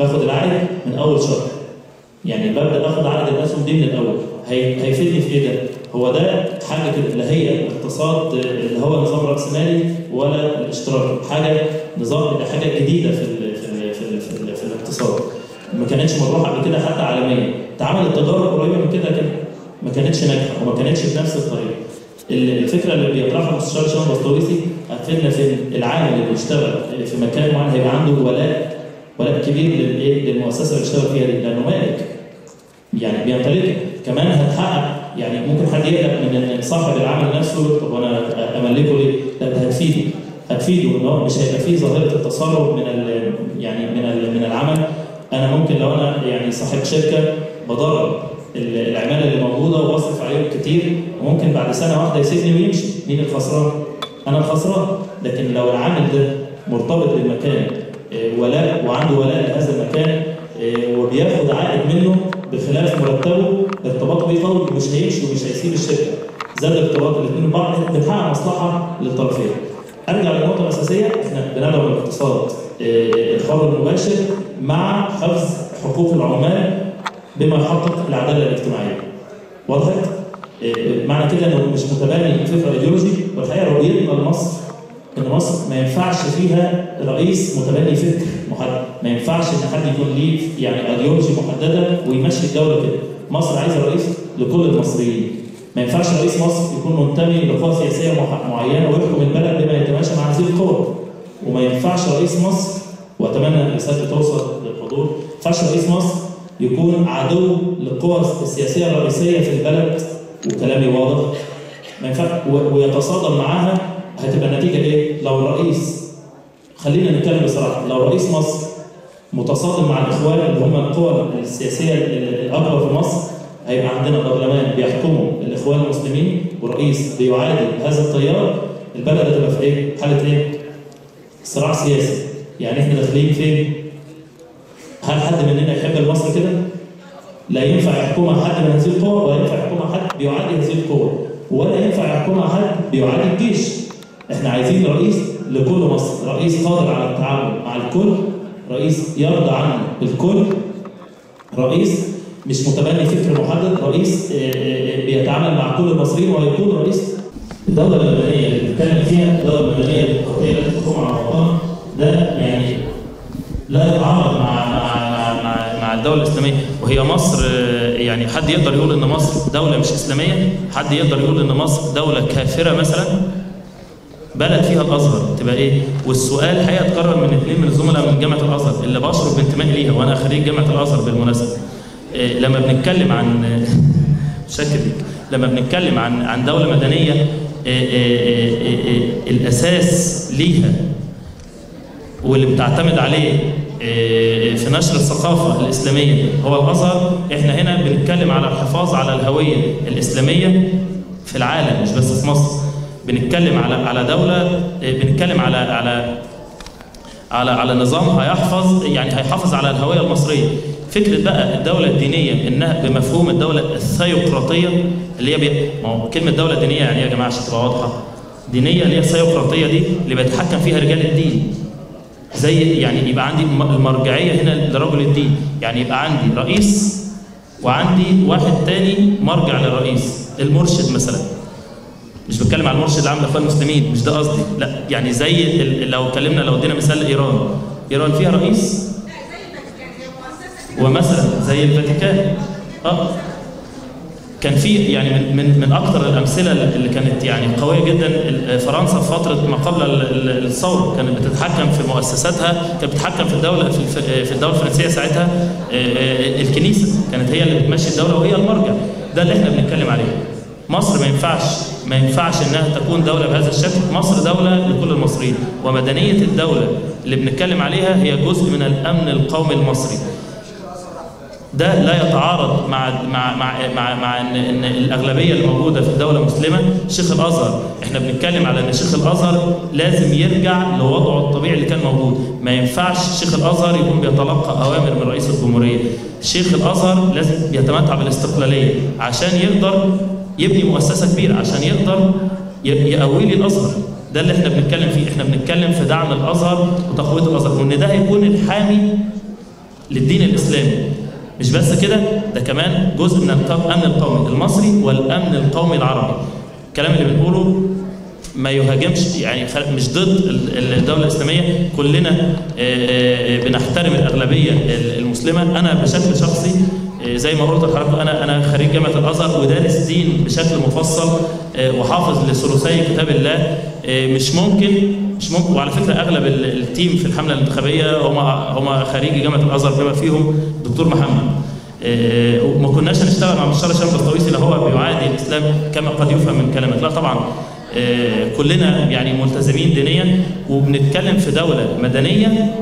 باخد العائد من اول شهر يعني ببدا اخد عائد الاسهم دي من الاول هي... هيفيدني في ايه ده؟ هو ده حاجه كده لا هي الاقتصاد اللي هو نظام راسمالي ولا الاشتراكي حاجه نظام حاجه جديده في ال... في ال... في, ال... في, ال... في الاقتصاد ما كانتش مطروحه قبل كده حتى عالميا اتعملت تجارب قريبه من كده كده ما كانتش ناجحه وما كانتش بنفس الطريقه الفكره اللي بيطرحها المستشار هشام بسطويسي هتفيدنا في العامل اللي بيشتغل في مكان معين هيبقى عنده ولاء ولاء كبير للايه للمؤسسه اللي بيشتغل فيها دي لانه مالك يعني بيمتلكها كمان هتحقق يعني ممكن حد يقلق من ان صاحب العمل نفسه طب وانا املكه ليه؟ لا ده هتفيده هتفيده ان هو مش هيبقى فيه ظاهره التسرب من ال يعني من ال من العمل انا ممكن لو انا يعني صاحب شركه بضرب العماله اللي موجوده واصرف عليهم كتير وممكن بعد سنه واحده يسيبني ويمشي مين الخسران؟ انا الخسران لكن لو العامل ده مرتبط بالمكان ولاء وعنده ولاء لهذا المكان وبياخد عائد منه بخلاف مرتبه ارتباطه بيه قوي مش هيمشي ومش هيسيب الشركه زاد ارتباط الاثنين ببعض بنحقق مصلحه للطرفين. ارجع للنقطه الاساسيه احنا بندعو الاقتصاد الحر المباشر مع حفظ حقوق العمال بما يحقق العداله الاجتماعيه. وضحت؟ معنى كده انه مش متبني فكره ايديولوجي والحقيقه رؤيتنا لمصر ان مصر ما ينفعش فيها رئيس متبني فكر محدد، ما ينفعش ان حد يكون ليه يعني ايديولوجي محدده ويمشي الدوله كده. مصر عايزه رئيس لكل المصريين. ما ينفعش رئيس مصر يكون منتمي لقوى سياسيه معينه ويحكم البلد بما يتماشى مع هذه القوى. وما ينفعش رئيس مصر واتمنى ان الرساله توصل للحضور، ما ينفعش رئيس مصر يكون عدو للقوى السياسيه الرئيسيه في البلد وكلامي واضح ما ينفع ويتصادم معاها هتبقى النتيجه ايه؟ لو الرئيس خلينا نتكلم بصراحه لو رئيس مصر متصادم مع الاخوان اللي هم القوى السياسيه الاكبر في مصر هيبقى عندنا برلمان بيحكموا الاخوان المسلمين ورئيس بيعادي هذا التيار البلد هتبقى في ايه؟ حاله ايه؟ صراع سياسي يعني احنا داخلين فين؟ هل حد مننا يحب مصر كده؟ لا ينفع يحكمها حد من هذه القوى ولا ينفع يحكمها حد بيعادي هذه القوى ولا ينفع يحكمها حد بيعادي الجيش احنا عايزين رئيس لكل مصر رئيس قادر على التعامل مع الكل رئيس يرضى عن الكل رئيس مش متبني فكر محدد رئيس بيتعامل مع كل المصريين وهيكون رئيس الدولة المدنية اللي بنتكلم فيها الدولة المدنية الديمقراطية التي تقوم على الوطن ده يعني لا يتعارض مع مع مع مع الدوله الاسلاميه وهي مصر يعني حد يقدر يقول ان مصر دوله مش اسلاميه حد يقدر يقول ان مصر دوله كافره مثلا بلد فيها الازهر تبقى ايه والسؤال الحقيقه اتكرر من اثنين من الزملاء من جامعه الازهر اللي بشرف بانتمائي ليها وانا خريج جامعه الازهر بالمناسبه إيه لما بنتكلم عن شكل لما بنتكلم عن عن دوله مدنيه إيه إيه الاساس ليها واللي بتعتمد عليه في نشر الثقافة الإسلامية هو الأزهر إحنا هنا بنتكلم على الحفاظ على الهوية الإسلامية في العالم مش بس في مصر بنتكلم على على دولة بنتكلم على على على على نظام هيحفظ يعني هيحافظ على الهوية المصرية فكرة بقى الدولة الدينية إنها بمفهوم الدولة الثيوقراطية اللي هي بي... ما هو كلمة دولة دينية يعني إيه يا جماعة عشان تبقى واضحة دينية اللي هي الثيوقراطية دي اللي بيتحكم فيها رجال الدين زي يعني يبقى عندي المرجعيه هنا لرجل الدين يعني يبقى عندي رئيس وعندي واحد تاني مرجع للرئيس المرشد مثلا مش بتكلم على المرشد اللي عامل اخوان المسلمين مش ده قصدي لا يعني زي لو اتكلمنا لو ادينا مثال ايران ايران فيها رئيس ومثلا زي الفاتيكان اه كان في يعني من من من اكثر الامثله اللي كانت يعني قويه جدا فرنسا في فتره ما قبل الثوره كانت بتتحكم في مؤسساتها كانت بتتحكم في الدوله في في الدوله الفرنسيه ساعتها الكنيسه كانت هي اللي بتمشي الدوله وهي المرجع ده اللي احنا بنتكلم عليه مصر ما ينفعش ما ينفعش انها تكون دوله بهذا الشكل مصر دوله لكل المصريين ومدنيه الدوله اللي بنتكلم عليها هي جزء من الامن القومي المصري ده لا يتعارض مع مع مع مع, مع ان ان الاغلبيه اللي موجوده في الدوله مسلمه شيخ الازهر احنا بنتكلم على ان شيخ الازهر لازم يرجع لوضعه الطبيعي اللي كان موجود ما ينفعش شيخ الازهر يكون بيتلقى اوامر من رئيس الجمهوريه شيخ الازهر لازم يتمتع بالاستقلاليه عشان يقدر يبني مؤسسه كبيره عشان يقدر يقوي لي الازهر ده اللي احنا بنتكلم فيه احنا بنتكلم في دعم الازهر وتقويه الازهر وان ده هيكون الحامي للدين الاسلامي مش بس كده ده كمان جزء من الامن القومي المصري والامن القومي العربي الكلام اللي بنقوله ما يهاجمش يعني مش ضد الدوله الاسلاميه كلنا بنحترم الاغلبيه المسلمه انا بشكل شخصي زي ما قلت لحضرتك انا انا خريج جامعه الازهر ودارس دين بشكل مفصل وحافظ لثلثي كتاب الله مش ممكن مش ممكن وعلى فكره اغلب التيم في الحمله الانتخابيه هم هم خريجي جامعه الازهر بما فيهم دكتور محمد وما كناش هنشتغل مع مستشار هشام البسطويسي اللي هو بيعادي الاسلام كما قد يفهم من كلامك لا طبعا كلنا يعني ملتزمين دينيا وبنتكلم في دوله مدنيه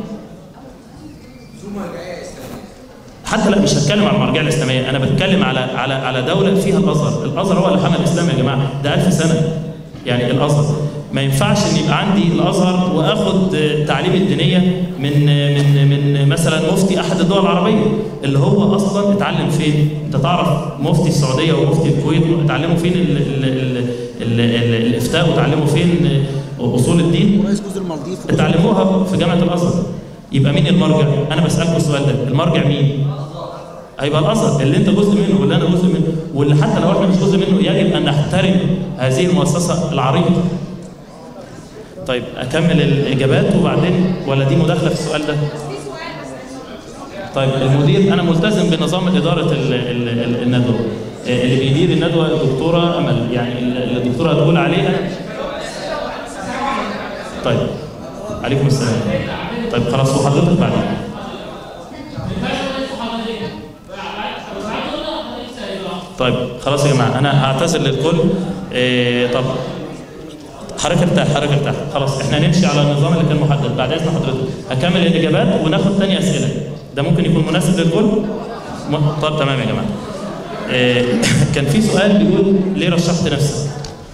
حتى لا مش هتكلم على المرجعيه الاسلاميه انا بتكلم على على على دوله فيها الازهر الازهر هو اللي حمل الاسلام يا جماعه ده 1000 سنه يعني الازهر ما ينفعش ان يبقى عندي الازهر واخد تعليم الدينيه من من من مثلا مفتي احد الدول العربيه اللي هو اصلا اتعلم فين؟ انت تعرف مفتي السعوديه ومفتي الكويت اتعلموا فين ال ال ال ال ال الافتاء وتعلموا فين اصول الدين؟ ورئيس جزر المالديف اتعلموها في جامعه الازهر يبقى مين المرجع؟ انا بسالكم السؤال ده المرجع مين؟ هيبقى الازهر اللي انت جزء منه واللي انا جزء منه واللي حتى لو احنا مش جزء منه يجب ان نحترم هذه المؤسسه العريقه. طيب اكمل الاجابات وبعدين ولا دي مداخله في السؤال ده؟ طيب المدير انا ملتزم بنظام اداره ال ال الندوه اللي بيدير الندوه الدكتوره امل يعني اللي الدكتوره هتقول عليها طيب عليكم السلام طيب خلاص وحضرتك بعدين طيب خلاص يا جماعه انا هعتذر للكل إيه طب حضرتك ارتاح حضرتك ارتاح خلاص احنا هنمشي على النظام اللي كان محدد بعد اذن حضرتك هكمل الاجابات وناخد ثاني اسئله ده ممكن يكون مناسب للكل م... طب تمام يا جماعه إيه كان في سؤال بيقول ليه رشحت نفسك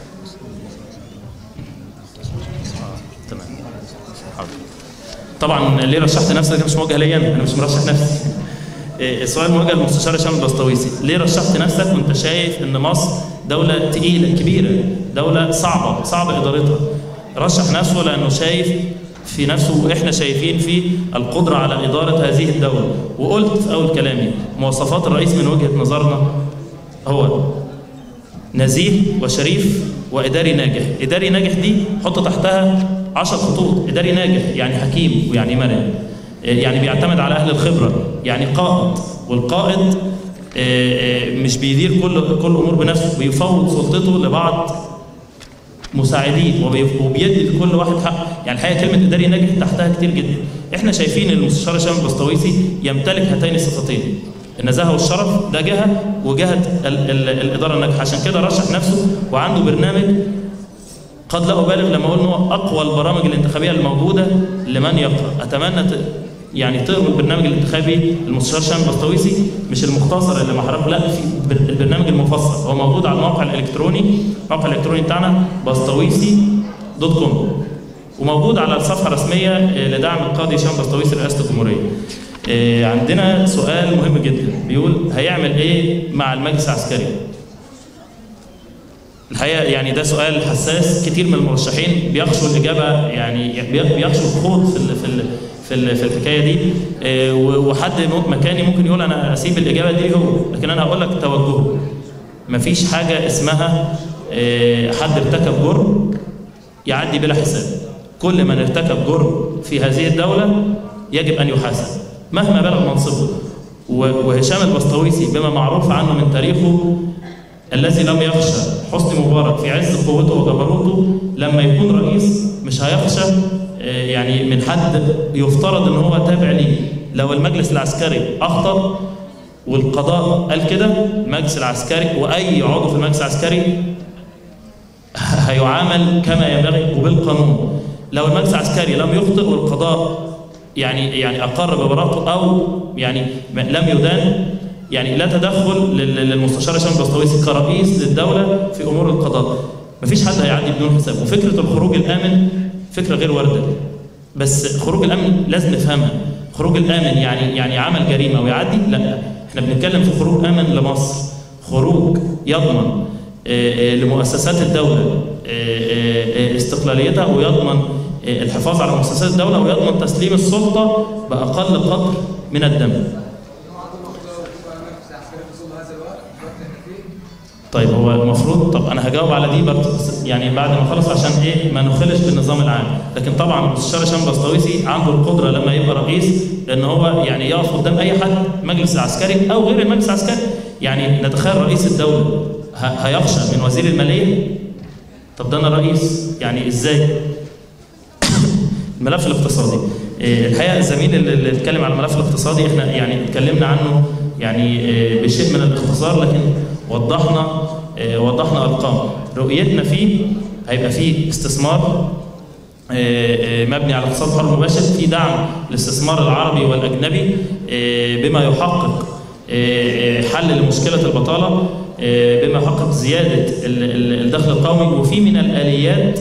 تمام حاضر طبعا ليه رشحت نفسك ده مش موجه ليا انا مش مرشح نفسي السؤال موجه للمستشار هشام البسطويسي ليه رشحت نفسك وانت شايف ان مصر دوله تقيله كبيره دوله صعبه صعب ادارتها رشح نفسه لانه شايف في نفسه واحنا شايفين فيه القدره على اداره هذه الدوله وقلت في اول كلامي مواصفات الرئيس من وجهه نظرنا هو نزيه وشريف واداري ناجح اداري ناجح دي حط تحتها عشر خطوط اداري ناجح يعني حكيم ويعني مرن يعني بيعتمد على اهل الخبره يعني قائد والقائد مش بيدير كل كل الامور بنفسه بيفوض سلطته لبعض مساعدين وبيدي لكل واحد حق يعني الحقيقه كلمه اداري ناجح تحتها كتير جدا احنا شايفين المستشار هشام البسطويسي يمتلك هاتين الصفتين النزاهه والشرف ده جهه وجهه ال ال الاداره الناجحه عشان كده رشح نفسه وعنده برنامج قد لا ابالغ لما اقول ان هو اقوى البرامج الانتخابيه الموجوده لمن يقرا اتمنى يعني تقروا البرنامج الانتخابي المستشار هشام البسطويسي مش المختصر اللي مع حضرتك لا في البرنامج المفصل هو موجود على الموقع الالكتروني الموقع الالكتروني بتاعنا بسطويسي دوت كوم وموجود على الصفحه الرسميه لدعم القاضي هشام بسطويسي رئاسه الجمهوريه. عندنا سؤال مهم جدا بيقول هيعمل ايه مع المجلس العسكري؟ الحقيقه يعني ده سؤال حساس كتير من المرشحين بيخشوا الاجابه يعني بيخشوا الخوض في ال في ال في في الحكايه دي وحد مكاني ممكن يقول انا اسيب الاجابه دي هو لكن انا هقول لك توجهه مفيش حاجه اسمها حد ارتكب جرم يعدي بلا حساب كل من ارتكب جرم في هذه الدوله يجب ان يحاسب مهما بلغ منصبه وهشام البسطويسي بما معروف عنه من تاريخه الذي لم يخشى حسني مبارك في عز قوته وجبروته لما يكون رئيس مش هيخشى يعني من حد يفترض ان هو تابع ليه لو المجلس العسكري اخطا والقضاء قال كده المجلس العسكري واي عضو في المجلس العسكري هيعامل كما ينبغي وبالقانون لو المجلس العسكري لم يخطئ والقضاء يعني يعني اقر ببراءته او يعني لم يدان يعني لا تدخل للمستشار هشام البسطويسي كرئيس للدوله في امور القضاء مفيش حد هيعدي بدون حساب وفكره الخروج الامن فكره غير وارده بس خروج الامن لازم نفهمها خروج الامن يعني يعني عمل جريمه ويعدي لا احنا بنتكلم في خروج امن لمصر خروج يضمن لمؤسسات الدوله استقلاليتها ويضمن الحفاظ على مؤسسات الدوله ويضمن تسليم السلطه باقل قدر من الدم طيب هو المفروض طب انا هجاوب على دي برضه يعني بعد ما اخلص عشان ايه ما نخلش بالنظام العام لكن طبعا المستشار هشام بسطويسي عنده القدره لما يبقى رئيس ان هو يعني يقف قدام اي حد مجلس العسكري او غير المجلس العسكري يعني نتخيل رئيس الدوله هيخشى من وزير الماليه طب ده انا رئيس يعني ازاي الملف الاقتصادي الحقيقه الزميل اللي اتكلم على الملف الاقتصادي احنا يعني اتكلمنا عنه يعني بشيء من الاختصار لكن وضحنا وضحنا ارقام رؤيتنا فيه هيبقى فيه استثمار مبني على الاقتصاد الحر المباشر في دعم الاستثمار العربي والاجنبي بما يحقق حل لمشكله البطاله بما يحقق زياده الدخل القومي وفي من الاليات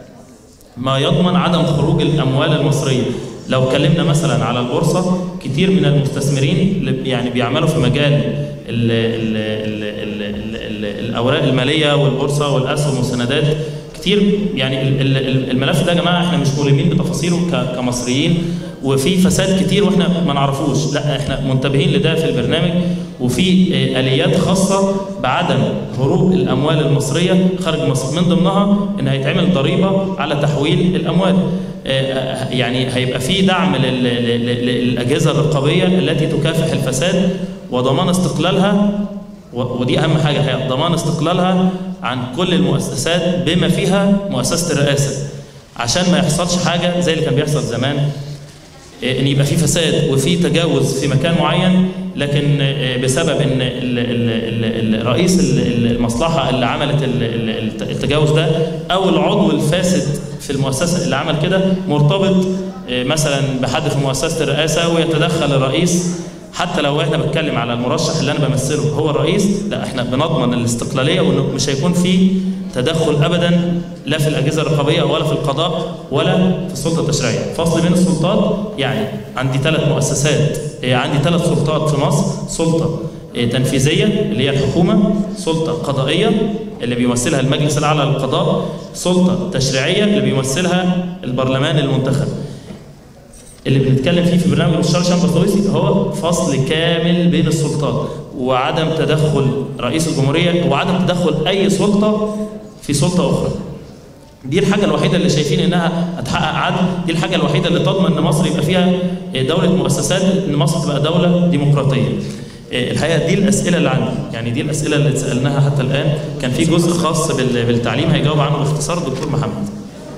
ما يضمن عدم خروج الاموال المصريه لو اتكلمنا مثلا على البورصه كتير من المستثمرين يعني بيعملوا في مجال ال ال ال ال ال ال الاوراق الماليه والبورصه والاسهم والسندات كتير يعني الملف ده يا جماعه احنا مش ملمين بتفاصيله كمصريين وفي فساد كتير واحنا ما نعرفوش لا احنا منتبهين لده في البرنامج وفي اليات خاصه بعدم هروب الاموال المصريه خارج مصر من ضمنها ان هيتعمل ضريبه على تحويل الاموال يعني هيبقى في دعم للاجهزه الرقابيه التي تكافح الفساد وضمان استقلالها ودي اهم حاجه هي ضمان استقلالها عن كل المؤسسات بما فيها مؤسسه الرئاسه عشان ما يحصلش حاجه زي اللي كان بيحصل زمان ان يبقى في فساد وفي تجاوز في مكان معين لكن بسبب ان رئيس المصلحه اللي عملت التجاوز ده او العضو الفاسد في المؤسسه اللي عمل كده مرتبط مثلا بحد في مؤسسه الرئاسه ويتدخل الرئيس حتى لو احنا بنتكلم على المرشح اللي انا بمثله هو الرئيس لا احنا بنضمن الاستقلاليه وانه مش هيكون في تدخل ابدا لا في الاجهزه الرقابيه ولا في القضاء ولا في السلطه التشريعيه، فصل بين السلطات يعني عندي ثلاث مؤسسات عندي ثلاث سلطات في مصر، سلطه تنفيذيه اللي هي الحكومه، سلطه قضائيه اللي بيمثلها المجلس الاعلى للقضاء، سلطه تشريعيه اللي بيمثلها البرلمان المنتخب. اللي بنتكلم فيه في برنامج المستشار هشام بسطويسي هو فصل كامل بين السلطات وعدم تدخل رئيس الجمهوريه وعدم تدخل اي سلطه في سلطه اخرى. دي الحاجه الوحيده اللي شايفين انها هتحقق عدل، دي الحاجه الوحيده اللي تضمن ان مصر يبقى فيها دوله مؤسسات ان مصر تبقى دوله ديمقراطيه. الحقيقه دي الاسئله اللي عندي، يعني دي الاسئله اللي سالناها حتى الان، كان في جزء خاص بالتعليم هيجاوب عنه باختصار الدكتور محمد.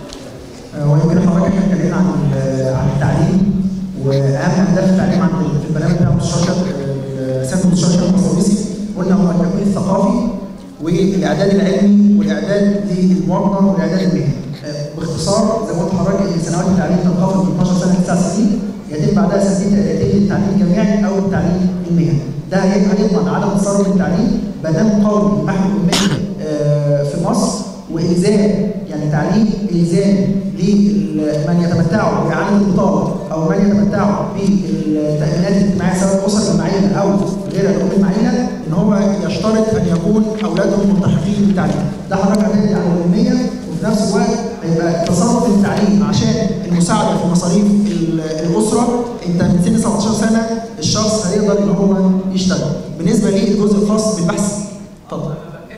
ويمكن حضرتك احنا اتكلمنا عن عن التعليم واهم اهداف التعليم عن في البرنامج بتاع المستشار سياده المستشار شرف الصويسي قلنا هو التكوين الثقافي والاعداد العلمي والاعداد للمواطنه والاعداد المهني. باختصار زي ما قلت لحضرتك ان سنوات التعليم تنخفض من 12 سنه ل 9 سنين يتم بعدها سنتين تأتي للتعليم الجامعي او التعليم المهني. ده هيضمن عدم تسرب التعليم برنامج قومي محو المهني في مصر والزام يعني تعليم الزامي لمن يتمتعوا باعانه البطاله او من يتمتعوا بالتامينات الاجتماعيه سواء الاسر المعينه او غير الام المعينه ان هو يشترط ان يكون اولادهم ملتحقين بالتعليم. ده حضرتك هتدي على الاميه وفي نفس الوقت هيبقى تصرف التعليم عشان المساعده في مصاريف الاسره انت من سن 17 سنه الشخص هيقدر ان هو يشتغل. بالنسبه للجزء الخاص بالبحث اتفضل.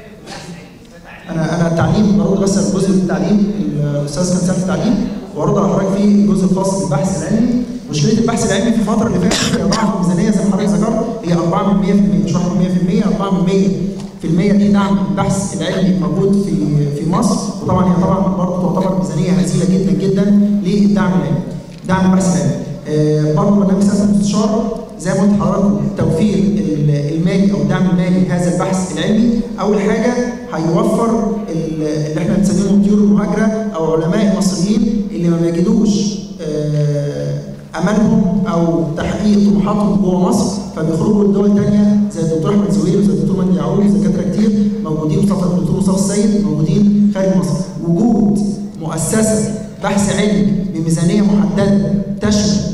انا انا التعليم برد بس الجزء التعليم الاستاذ كان سال التعليم وارد على حضرتك في الجزء الخاص بالبحث العلمي مشكله البحث العلمي في الفتره اللي فاتت هي ضعف الميزانيه زي ما حضرتك ذكرت هي 4% مش 1% 4% 4% دي دعم البحث العلمي موجود في في مصر وطبعا هي طبعا برضه تعتبر ميزانيه هزيله جدا جدا للدعم العلمي دعم البحث العلمي آه برضه برنامج سياسه المستشار زي ما قلت لحضراتكم توفير المالي او الدعم المالي لهذا البحث العلمي اول حاجه هيوفر اللي احنا بنسميهم طيور المهاجره او علماء المصريين اللي ما بيجدوش املهم او تحقيق طموحاتهم جوه مصر فبيخرجوا لدول ثانيه زي الدكتور احمد زويل وزي الدكتور مجدي يعقوب وزي دكاتره كتير موجودين مصطفى الدكتور مصطفى السيد موجودين خارج مصر وجود مؤسسه بحث علمي بميزانيه محدده تشمل